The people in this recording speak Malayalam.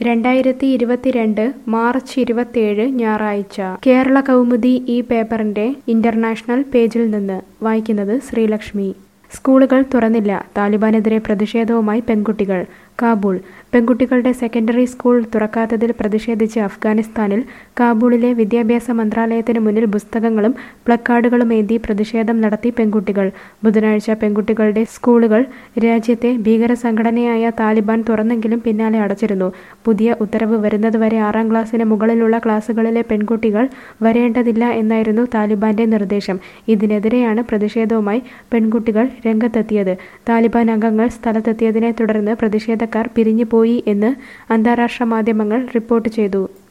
രണ്ടായിരത്തി ഇരുപത്തിരണ്ട് മാർച്ച് ഇരുപത്തിയേഴ് ഞായറാഴ്ച കേരള കൗമുദി ഈ പേപ്പറിന്റെ ഇന്റർനാഷണൽ പേജിൽ നിന്ന് വായിക്കുന്നത് ശ്രീലക്ഷ്മി സ്കൂളുകൾ തുറന്നില്ല താലിബാനെതിരെ പ്രതിഷേധവുമായി പെൺകുട്ടികൾ കാബൂൾ പെൺകുട്ടികളുടെ സെക്കൻഡറി സ്കൂൾ തുറക്കാത്തതിൽ പ്രതിഷേധിച്ച് അഫ്ഗാനിസ്ഥാനിൽ കാബൂളിലെ വിദ്യാഭ്യാസ മന്ത്രാലയത്തിന് മുന്നിൽ പുസ്തകങ്ങളും പ്ലക്കാർഡുകളും ഏന്തി പ്രതിഷേധം നടത്തി പെൺകുട്ടികൾ ബുധനാഴ്ച പെൺകുട്ടികളുടെ സ്കൂളുകൾ രാജ്യത്തെ ഭീകര സംഘടനയായ താലിബാൻ തുറന്നെങ്കിലും പിന്നാലെ അടച്ചിരുന്നു പുതിയ ഉത്തരവ് വരുന്നതുവരെ ആറാം ക്ലാസ്സിന് മുകളിലുള്ള ക്ലാസ്സുകളിലെ പെൺകുട്ടികൾ വരേണ്ടതില്ല എന്നായിരുന്നു താലിബാന്റെ നിർദ്ദേശം ഇതിനെതിരെയാണ് പ്രതിഷേധവുമായി പെൺകുട്ടികൾ രംഗത്തെത്തിയത് താലിബാൻ അംഗങ്ങൾ സ്ഥലത്തെത്തിയതിനെ തുടർന്ന് പ്രതിഷേധക്കാർ പിരിഞ്ഞുപോയി എന്ന് അന്താരാഷ്ട്ര മാധ്യമങ്ങൾ റിപ്പോർട്ട് ചെയ്തു